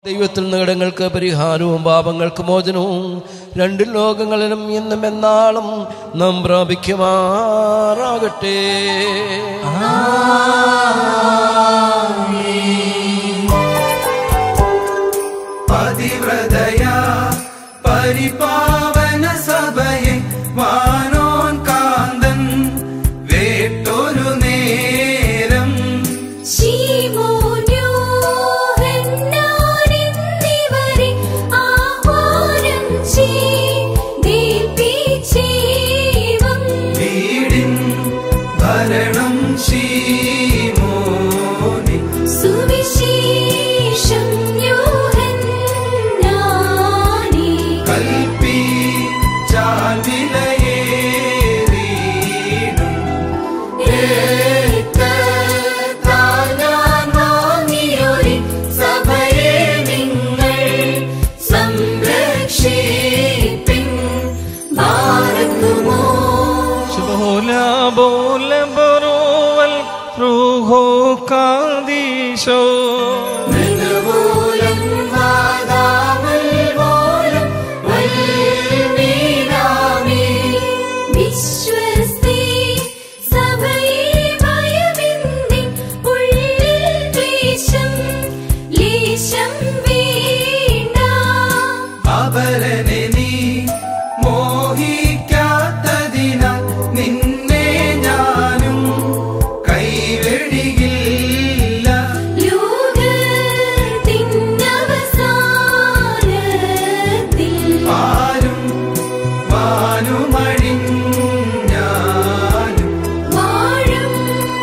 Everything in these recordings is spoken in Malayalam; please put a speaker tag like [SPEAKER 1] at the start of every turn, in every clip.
[SPEAKER 1] ദൈവത്തിൽ നികടങ്ങൾക്ക് പരിഹാരവും പാപങ്ങൾക്ക് മോചനവും രണ്ട് ലോകങ്ങളിലും എന്നും എന്നാളും നാം പ്രാപിക്കുമാറാകട്ടെ
[SPEAKER 2] പതിവ്രതയ പരിപാവന സഭയെ വാനോൻ കാന്തൻ വേട്ടൊരു നേരം
[SPEAKER 3] ശീമോന്യോഹന്നാനെന്നിവരെ ആഹ്വാനം ചെയ്തേൽപ്പിച്ചേവം.
[SPEAKER 2] വീടിൻ ഭരണം ശീമോനി
[SPEAKER 3] സുവിശേഷം യോഹന്നാനേ.
[SPEAKER 2] കൽപ്പി ചാലിലയേറിയിടും
[SPEAKER 3] ഏകതാൽ ഞാൻ വാങ്ങിയൊരു സഭയെ നിങ്ങൾ സംരക്ഷിപ്പിൻ. ഭാരക്കുമോ
[SPEAKER 1] ശുഭോല ബോല ബറോവൽ റൂഹോ കാദീശോ
[SPEAKER 3] മൃഗപോലും വാതാമൽ പോലും വൽമീനാമേ. വിശ്വസ്തേ സഭയെ ഭയമിന്നിൻ ഉള്ളിൽ ദ്വേഷം ലേശം വേണ്ട
[SPEAKER 2] അവരനെ നീ മോഹിക്കാത്തതിനാൽ നിന്നെ ഞാനും കൈവെടിയില്ല
[SPEAKER 3] ലോകത്തിനവസാനത്തിൽ
[SPEAKER 2] ആരും വാനുമഴിഞ്ഞാലും
[SPEAKER 3] വാഴും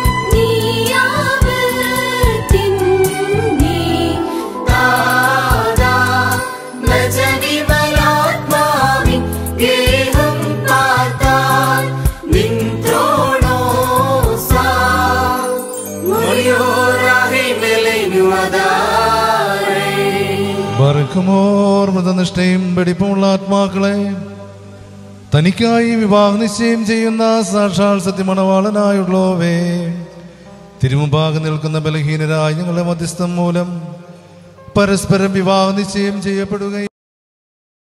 [SPEAKER 3] നീയാവത്തിന്നേ. താതാ നജനിമലാത്മാവിൻ ഗേഹം പാർത്താൽ നിൻ ത്രോണോസാ. മുറിയോരാഹി മെലൈനുവതാരേ.
[SPEAKER 4] ബർക്കുമോർ മൃതനിഷ്ഠയും വെടിപ്പുമുള്ള ആത്മാക്കളെ തനിക്കായി വിവാഹ നിശ്ചയം ചെയ്യുന്ന സാക്ഷാൽ സത്യമണവാളനായുള്ളവേ തിരുമുമ്പാകെ നിൽക്കുന്ന ബലഹീനരായ ഞങ്ങളുടെ മധ്യസ്ഥം മൂലം പരസ്പരം വിവാഹ നിശ്ചയം ചെയ്യപ്പെടുകയും